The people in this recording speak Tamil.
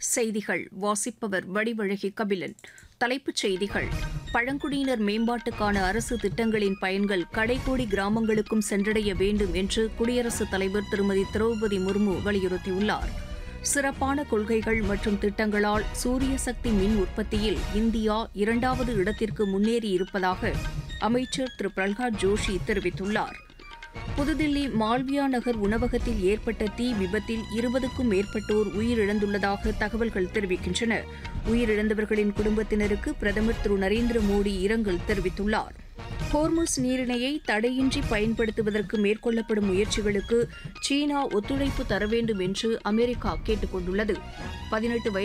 செய்திகள் வாசிப்பவர் வடிவழகி கபிலன் தலைப்புச் செய்திகள் பழங்குடியினர் மேம்பாட்டுக்கான அரசு திட்டங்களின் பயன்கள் கடைக்கோடி கிராமங்களுக்கும் சென்றடைய வேண்டும் என்று குடியரசுத் தலைவர் திருமதி திரௌபதி முர்மு வலியுறுத்தியுள்ளார் சிறப்பான கொள்கைகள் மற்றும் திட்டங்களால் சூரிய சக்தி மின் உற்பத்தியில் இந்தியா இரண்டாவது இடத்திற்கு முன்னேறியிருப்பதாக அமைச்சர் திரு பிரல்ஹாத் ஜோஷி தெரிவித்துள்ளார் புதுதில்லி மால்வியா நகர் உணவகத்தில் ஏற்பட்ட தீ விபத்தில் இருபதுக்கும் மேற்பட்டோர் உயிரிழந்துள்ளதாக தகவல்கள் தெரிவிக்கின்றன உயிரிழந்தவர்களின் குடும்பத்தினருக்கு பிரதமர் திரு நரேந்திர மோடி இரங்கல் தெரிவித்துள்ளார் ஹோர்முஸ் நீரிணையை தடையின்றி பயன்படுத்துவதற்கு மேற்கொள்ளப்படும் முயற்சிகளுக்கு சீனா ஒத்துழைப்பு தர வேண்டும் என்று அமெரிக்கா கேட்டுக் கொண்டுள்ளது பதினெட்டு